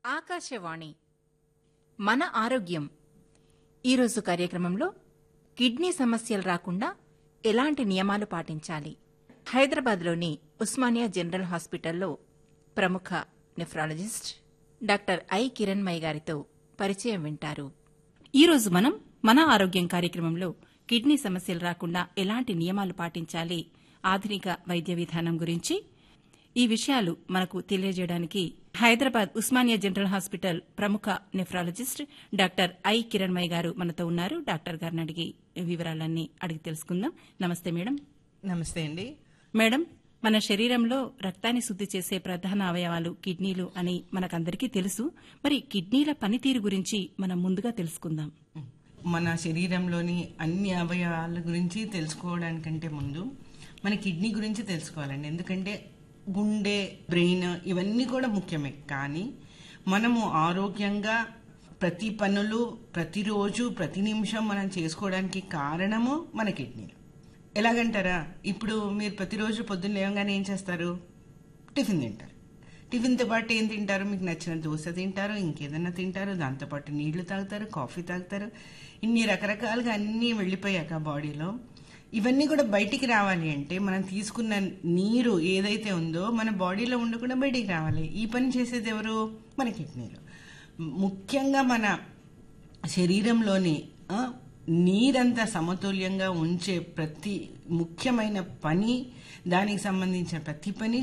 ఆకాశవాణి మన ఆరోగ్యం ఈరోజు కార్యక్రమంలో కిడ్నీ సమస్యలు రాకుండా ఎలాంటి నియమాలు పాటించాలి హైదరాబాద్లోని ఉస్మానియా జనరల్ హాస్పిటల్లో ప్రముఖ నెఫ్రాలజిస్ట్ డాక్టర్ ఐ కిరణ్మయ్ గారితో పరిచయం వింటారు ఈరోజు మనం మన ఆరోగ్యం కార్యక్రమంలో కిడ్నీ సమస్యలు రాకుండా ఎలాంటి నియమాలు పాటించాలి ఆధునిక వైద్య విధానం గురించి ఈ విషయాలు మనకు తెలియజేయడానికి హైదరాబాద్ ఉస్మానియా జనరల్ హాస్పిటల్ ప్రముఖ nephrologist doctor I Kiranmayi garu మనతో ఉన్నారు డాక్టర్ గారిని అడిగి వివరాలన్నీ అడిగి తెలుసుకుందాం నమస్తే మేడం నమస్తే అండి మేడం మన శరీరంలో రక్తాన్ని శుద్ది చేసే ప్రధాన అవయవాలు కిడ్నీలు అని మనకందరికీ తెలుసు మరి కిడ్నీల పనితీరు గురించి మనం ముందుగా తెలుసుకుందాం మన శరీరంలోని అన్ని అవయవాల గురించి తెలుసుకోవడానికంటే ముందు మన కిడ్నీ గురించి తెలుసుకోవాలండి ఎందుకంటే గుండె బ్రెయిన్ ఇవన్నీ కూడా ముఖ్యమే కానీ మనము ఆరోగ్యంగా ప్రతి పనులు ప్రతిరోజు ప్రతి నిమిషం మనం చేసుకోవడానికి కారణము మన కిడ్నీలు ఎలాగంటారా ఇప్పుడు మీరు ప్రతిరోజు పొద్దున్న లేవగానే ఏం చేస్తారు టిఫిన్ తింటారు టిఫిన్తో పాటు ఏం తింటారు మీకు నచ్చిన దోశ తింటారు ఇంకేదన్నా తింటారు దాంతోపాటు నీళ్లు తాగుతారు కాఫీ తాగుతారు ఇన్ని రకరకాలుగా అన్నీ వెళ్ళిపోయాక బాడీలో ఇవన్నీ కూడా బయటికి రావాలి అంటే మనం తీసుకున్న నీరు ఏదైతే ఉందో మన బాడీలో ఉండకుండా బయటికి రావాలి ఈ పని చేసేది ఎవరు మన కిడ్నీలు ముఖ్యంగా మన శరీరంలోని ఆ, నీరంతా సమతుల్యంగా ఉంచే ప్రతి ముఖ్యమైన పని దానికి సంబంధించిన ప్రతి పని